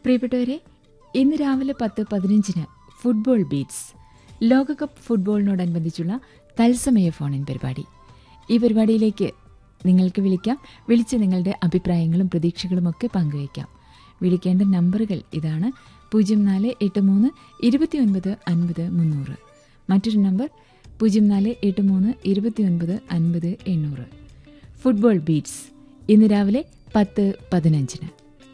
പ്രിയപ്പെട്ടവരെ ഇന്ന് രാവിലെ പത്ത് പതിനഞ്ചിന് ഫുട്ബോൾ ബീറ്റ്സ് ലോകകപ്പ് ഫുട്ബോളിനോടനുബന്ധിച്ചുള്ള തത്സമയ ഫോണിൻ പരിപാടി ഈ പരിപാടിയിലേക്ക് നിങ്ങൾക്ക് വിളിക്കാം വിളിച്ച് നിങ്ങളുടെ അഭിപ്രായങ്ങളും പ്രതീക്ഷകളും ഒക്കെ പങ്കുവയ്ക്കാം വിളിക്കേണ്ട നമ്പറുകൾ ഇതാണ് പൂജ്യം നാല് എട്ട് മൂന്ന് ഇരുപത്തിയൊൻപത് അൻപത് മുന്നൂറ് മറ്റൊരു നമ്പർ പൂജ്യം നാല് എട്ട് മൂന്ന് ഇരുപത്തിയൊൻപത് അൻപത് എണ്ണൂറ് ഫുട്ബോൾ ബീറ്റ്സ് ഇന്ന് രാവിലെ പത്ത് പതിനഞ്ചിന്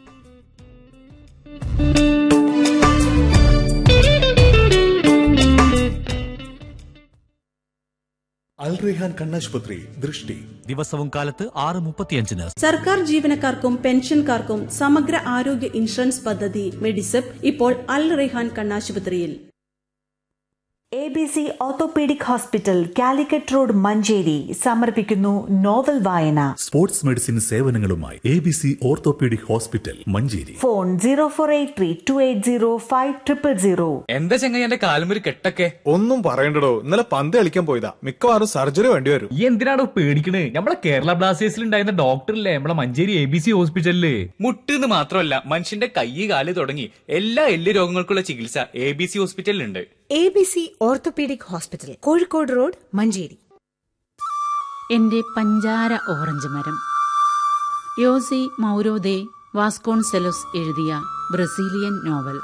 അൽ റെഹാൻ കണ്ണാശുപത്രി ദൃഷ്ടി ദിവസവും കാലത്ത് ആറ് മുപ്പത്തിയഞ്ചിന് സർക്കാർ ജീവനക്കാർക്കും പെൻഷൻകാർക്കും സമഗ്ര ആരോഗ്യ ഇൻഷുറൻസ് പദ്ധതി മെഡിസെപ്പ് ഇപ്പോൾ അൽ റെഹാൻ കണ്ണാശുപത്രിയിൽ A B C orthopaedic hospital Calicut road Manjeri സമർപ്പിക്കുന്നു നോവൽ വായന സ്പോർട്സ് മെഡിസിൻ സേവനങ്ങളുമായി A B C orthopaedic hospital Manjeri phone zero four eight three two eight zero five triple zero എന്താ ചെങ്ങായി എന്റെ കാലുമൊരു കെട്ടൊക്കെ ഒന്നും പറയണ്ടടോ ഇന്നലെ പന്ത് കളിക്കാൻ പോയതാ മിക്കവാറും സർജറി വേണ്ടി വരും ഈ എന്തിനാണോ പേടിക്കണേ നമ്മളെ കേരള ബ്ലാസ്റ്റേഴ്സിൽ ഉണ്ടായിരുന്ന ഡോക്ടറില്ലേ നമ്മളെ മഞ്ചേരി എ ബി സി ഹോസ്പിറ്റലില് മുട്ടെന്ന് മാത്രമല്ല മനുഷ്യന്റെ കൈ കാല് തുടങ്ങി എല്ലാ എല്ല് രോഗങ്ങൾക്കുള്ള ചികിത്സ എ ബി സി ഹോസ്പിറ്റലിലുണ്ട് A B C orthopaedic hospital Kozhikode road Manjeri എന്റെ പഞ്ചാര ഓറഞ്ച് മരം യോസി മൗരോദെ വാസ്കോൺസെലോസ് എഴുതിയ ബ്രസീലിയൻ നോവൽ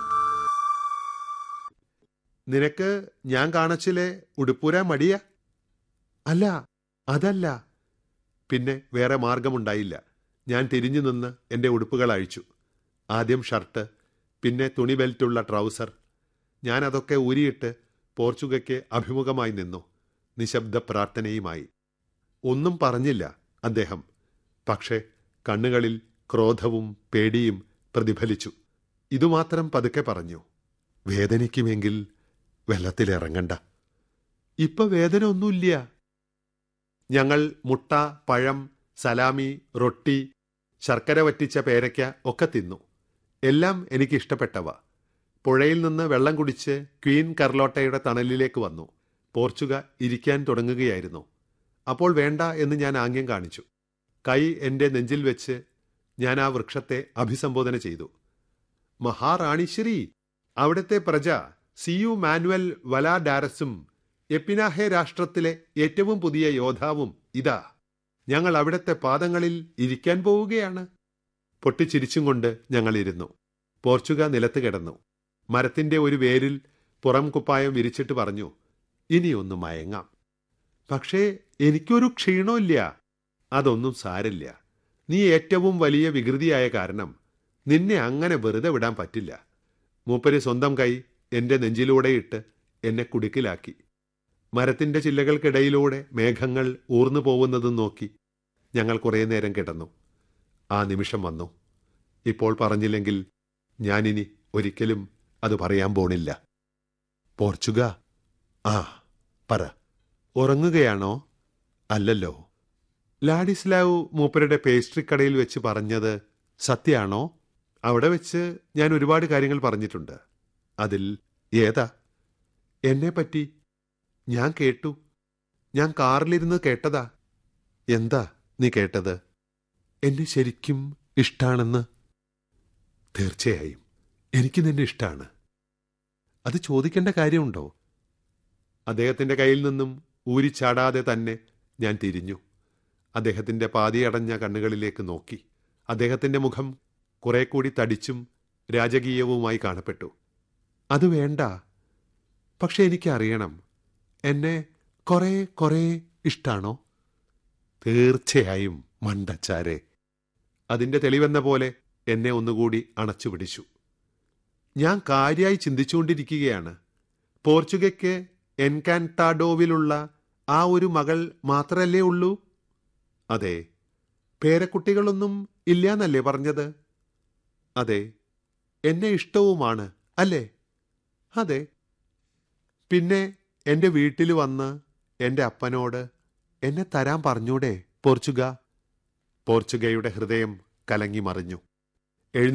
നിനക്ക് ഞാൻ കാണിച്ചിലെ ഉടുപ്പൂരാൻ മടിയ അല്ല അതല്ല പിന്നെ വേറെ മാർഗമുണ്ടായില്ല ഞാൻ തിരിഞ്ഞു നിന്ന് എൻ്റെ ഉടുപ്പുകൾ അഴിച്ചു ആദ്യം ഷർട്ട് പിന്നെ തുണി ബെൽറ്റുള്ള ട്രൗസർ ഞാൻ അതൊക്കെ ഊരിയിട്ട് പോർച്ചുഗയ്ക്ക് അഭിമുഖമായി നിന്നു നിശബ്ദ പ്രാർത്ഥനയുമായി ഒന്നും പറഞ്ഞില്ല അദ്ദേഹം പക്ഷേ കണ്ണുകളിൽ ക്രോധവും പേടിയും പ്രതിഫലിച്ചു ഇതുമാത്രം പതുക്കെ പറഞ്ഞു വേദനിക്കുമെങ്കിൽ വെള്ളത്തിലിറങ്ങണ്ട ഇപ്പൊ വേദന ഒന്നുമില്ല ഞങ്ങൾ മുട്ട പഴം സലാമി റൊട്ടി ശർക്കര വറ്റിച്ച പേരയ്ക്ക ഒക്കെ തിന്നു എല്ലാം എനിക്ക് ഇഷ്ടപ്പെട്ടവ പുഴയിൽ നിന്ന് വെള്ളം കുടിച്ച് ക്വീൻ കർലോട്ടയുടെ തണലിലേക്ക് വന്നു പോർച്ചുഗ ഇരിക്കാൻ തുടങ്ങുകയായിരുന്നു അപ്പോൾ വേണ്ട എന്ന് ഞാൻ ആംഗ്യം കാണിച്ചു കൈ എൻ്റെ നെഞ്ചിൽ വെച്ച് ഞാൻ ആ വൃക്ഷത്തെ അഭിസംബോധന ചെയ്തു മഹാറാണിശ്രീ അവിടുത്തെ പ്രജ സിയു മാനുവൽ വലാഡാരസും എപ്പിനാഹെ രാഷ്ട്രത്തിലെ ഏറ്റവും പുതിയ യോദ്ധാവും ഇതാ ഞങ്ങൾ അവിടുത്തെ പാദങ്ങളിൽ ഇരിക്കാൻ പോവുകയാണ് പൊട്ടിച്ചിരിച്ചും കൊണ്ട് ഞങ്ങൾ ഇരുന്നു പോർച്ചുഗ നിലത്ത് കിടന്നു മരത്തിന്റെ ഒരു വേരിൽ പുറം കുപ്പായം വിരിച്ചിട്ട് പറഞ്ഞു ഇനിയൊന്ന് മയങ്ങാം പക്ഷേ എനിക്കൊരു ക്ഷീണമില്ല അതൊന്നും സാരില്ല നീ ഏറ്റവും വലിയ വികൃതിയായ കാരണം നിന്നെ അങ്ങനെ വെറുതെ വിടാൻ പറ്റില്ല മൂപ്പര് സ്വന്തം കൈ എന്റെ നെഞ്ചിലൂടെ ഇട്ട് എന്നെ കുടുക്കിലാക്കി മരത്തിന്റെ ചില്ലകൾക്കിടയിലൂടെ മേഘങ്ങൾ ഊർന്നു പോകുന്നതും നോക്കി ഞങ്ങൾ കുറേ നേരം കിടന്നു ആ നിമിഷം വന്നു ഇപ്പോൾ പറഞ്ഞില്ലെങ്കിൽ ഞാനിനി ഒരിക്കലും അത് പറയാൻ പോണില്ല പോർച്ചുഗ ആ പറ ഉറങ്ങുകയാണോ അല്ലല്ലോ ലാഡിസ്ലാവ് മൂപ്പരുടെ പേസ്ട്രി കടയിൽ വെച്ച് പറഞ്ഞത് സത്യാണോ അവിടെ വെച്ച് ഞാൻ ഒരുപാട് കാര്യങ്ങൾ പറഞ്ഞിട്ടുണ്ട് അതിൽ ഏതാ എന്നെപ്പറ്റി ഞാൻ കേട്ടു ഞാൻ കാറിലിരുന്ന് കേട്ടതാ എന്താ നീ കേട്ടത് എന്നെ ശരിക്കും ഇഷ്ടാണെന്ന് തീർച്ചയായും എനിക്ക് നിന്നെ ഇഷ്ടാണ് അത് ചോദിക്കേണ്ട കാര്യമുണ്ടോ അദ്ദേഹത്തിന്റെ കയ്യിൽ നിന്നും ഊരിച്ചാടാതെ തന്നെ ഞാൻ തിരിഞ്ഞു അദ്ദേഹത്തിന്റെ പാതിയടഞ്ഞ കണ്ണുകളിലേക്ക് നോക്കി അദ്ദേഹത്തിന്റെ മുഖം കുറെ കൂടി തടിച്ചും രാജകീയവുമായി കാണപ്പെട്ടു അത് വേണ്ട പക്ഷെ എനിക്കറിയണം എന്നെ കുറെ കുറെ ഇഷ്ടാണോ തീർച്ചയായും മണ്ടച്ചാരെ അതിന്റെ തെളിവെന്ന പോലെ എന്നെ ഒന്നുകൂടി അണച്ചു പിടിച്ചു ഞാൻ കാര്യമായി ചിന്തിച്ചുകൊണ്ടിരിക്കുകയാണ് പോർച്ചുഗയ്ക്ക് എൻകാൻടാഡോവിലുള്ള ആ ഒരു മകൾ മാത്രല്ലേ ഉള്ളൂ അതെ പേരക്കുട്ടികളൊന്നും ഇല്ലാന്നല്ലേ പറഞ്ഞത് അതെ എന്നെ ഇഷ്ടവുമാണ് അല്ലേ അതെ പിന്നെ എൻ്റെ വീട്ടിൽ വന്ന് എൻ്റെ അപ്പനോട് എന്നെ തരാൻ പറഞ്ഞൂടെ പോർച്ചുഗ പോർച്ചുഗയുടെ ഹൃദയം കലങ്ങി മറിഞ്ഞു